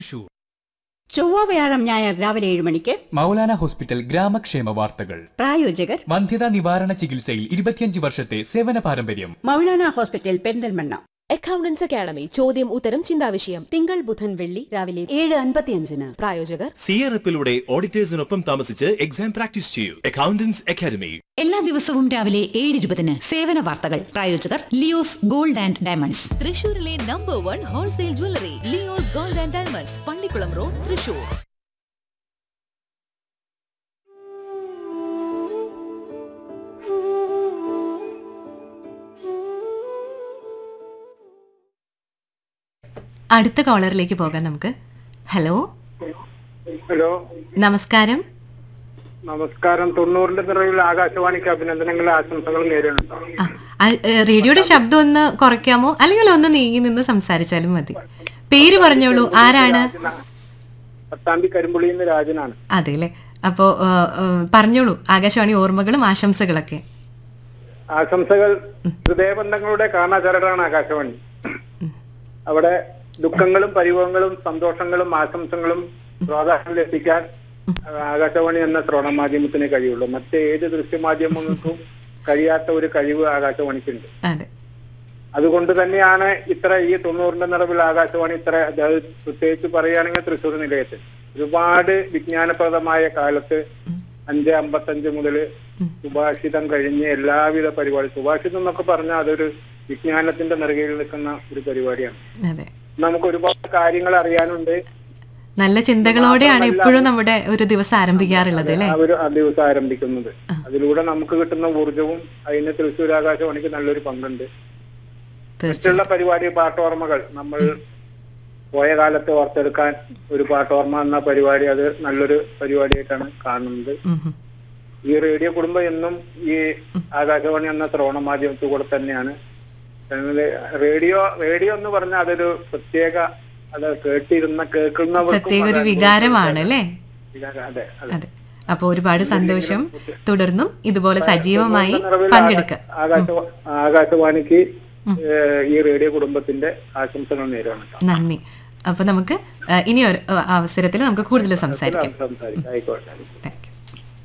തൃശൂർ ചൊവ്വ വ്യാഴം ഞായർ രാവിലെ ഏഴ് മണിക്ക് മൗലാന ഹോസ്പിറ്റൽ ഗ്രാമക്ഷേമ വാർത്തകൾ പ്രായോജകർ വന്ധ്യതാ നിവാരണ ചികിത്സയിൽ ഇരുപത്തിയഞ്ച് വർഷത്തെ സേവന പാരമ്പര്യം Moulana hospital Perinthalmanna accountants academy ചോദ്യം ഉത്തരം ചിന്താവിഷയം തിങ്കൾ ബുധൻ വെള്ളി രാവിലെ ഏഴ് അൻപത്തിയഞ്ചിന് പ്രായോജകർ സിയറപ്പിലൂടെ ഓഡിറ്റേഴ്സിനൊപ്പം താമസിച്ച് എക്സാം പ്രാക്ടീസ് ചെയ്യൂ അക്കൗണ്ടൻസ് അക്കാദമി എല്ലാ ദിവസവും രാവിലെ ഏഴ് ഇരുപതിന് സേവന വാർത്തകൾ പ്രായോജകർ ലിയോസ് ഗോൾഡ് ആൻഡ് ഡയമണ്ട്സ് തൃശൂരിലെ number one wholesale jewellery Leo's gold and diamonds Pallikkulam road Thrissur അടുത്ത കോളറിലേക്ക് പോകാം നമുക്ക് ഹലോ ഹലോ നമസ്കാരം നമസ്കാരം തൊണ്ണൂറിന്റെ നിറവിൽ ആകാശവാണിക്ക് അഭിനന്ദനങ്ങളും ആശംസകളും നേരിടുന്നു ആ, ആ, ഏ, റേഡിയോയുടെ ശബ്ദം ഒന്ന് കുറയ്ക്കാമോ അല്ലെങ്കിൽ ഒന്ന് നീങ്ങി നിന്ന് സംസാരിച്ചാലും മതി പേര് പറഞ്ഞോളൂ ആരാണ് പത്താമ്പി കരിമ്പുള്ളിയിൽ നിന്ന് രാജനാണ് അതെ അല്ലേ അപ്പോ ഏ, ഏ, പറഞ്ഞോളൂ ആകാശവാണി ഓർമ്മകളും ആശംസകളൊക്കെ ആശംസകൾ ഹൃദയബന്ധങ്ങളുടെ കാണാചരടാണ് ആകാശവാണി അവിടെ ദുഃഖങ്ങളും പരിഭവങ്ങളും സന്തോഷങ്ങളും ആശംസകളും ശ്രോതാക്കളിൽ എത്തിക്കാൻ ആകാശവാണി എന്ന ശ്രവണ മാധ്യമത്തിന് കഴിയുള്ളൂ മറ്റേത് ദൃശ്യമാധ്യമങ്ങൾക്കും കഴിയാത്ത ഒരു കഴിവ് ആകാശവാണിക്കുണ്ട് അതെ അതുകൊണ്ട് തന്നെയാണ് ഇത്ര ഈ തൊണ്ണൂറിന്റെ നിറവിൽ ആകാശവാണി ഇത്ര അതായത് പ്രത്യേകിച്ച് പറയുകയാണെങ്കിൽ തൃശ്ശൂർ നിലയത്തിൽ ഒരുപാട് വിജ്ഞാനപ്രദമായ കാലത്ത് അഞ്ച് അമ്പത്തഞ്ച് മുതൽ സുഭാഷിതം കഴിഞ്ഞ് എല്ലാവിധ പരിപാടി സുഭാഷിതം എന്നൊക്കെ പറഞ്ഞാൽ അതൊരു വിജ്ഞാനത്തിന്റെ നെറുകയിൽ നിൽക്കുന്ന ഒരു പരിപാടിയാണ് അതെ നമുക്ക് ഒരുപാട് കാര്യങ്ങൾ അറിയാനുണ്ട് നല്ല ചിന്തകളോടെയാണ് എപ്പോഴും നമ്മുടെ ഒരു ദിവസം ആരംഭിക്കാറുള്ളത് അല്ലേ ആ ഒരു ആ ദിവസം ആരംഭിക്കുന്നത് അതിലൂടെ നമുക്ക് കിട്ടുന്ന ഊർജവും അതിന് തൃശ്ശൂർ ആകാശവാണിക്ക് നല്ലൊരു പങ്കുണ്ട് തീർച്ചയായും മറ്റുള്ള പരിപാടി പാട്ടോർമ്മകൾ നമ്മൾ പോയ കാലത്ത് ഓർത്തെടുക്കാൻ ഒരു പാട്ടോർമ്മ എന്ന പരിപാടി അത് നല്ലൊരു പരിപാടിയായിട്ടാണ് കാണുന്നത് ഉം, ഉം. ഈ റേഡിയോ കുടുംബം എന്നും ഈ ആകാശവാണി എന്ന ശ്രവണ മാധ്യമത്തിൽ കൂടെ തന്നെയാണ് ഞങ്ങള് റേഡിയോ റേഡിയോ എന്ന് പറഞ്ഞാൽ അതൊരു പ്രത്യേക അത് കേട്ടിരുന്ന കേൾക്കുന്നവർക്കും പ്രത്യേക ഒരു അത് വികാരമാണ് അല്ലേ വികാരം, അതെ അതെ അതെ അപ്പൊ ഒരുപാട് സന്തോഷം തുടർന്നും ഇതുപോലെ സജീവമായി നിറവിൽ പങ്കെടുക്കുക ആകാശ- ആകാശവാണിക്ക് ഏഹ്, ഈ റേഡിയോ കുടുംബത്തിന്റെ ആശംസകൾ നേരാണ് നന്ദി അപ്പൊ നമുക്ക് ആ, ഇനി ഒരു അവസരത്തിൽ നമുക്ക് കൂടുതൽ സംസാരിക്കാം സംസാരിക്കാം ആയിക്കോട്ടെ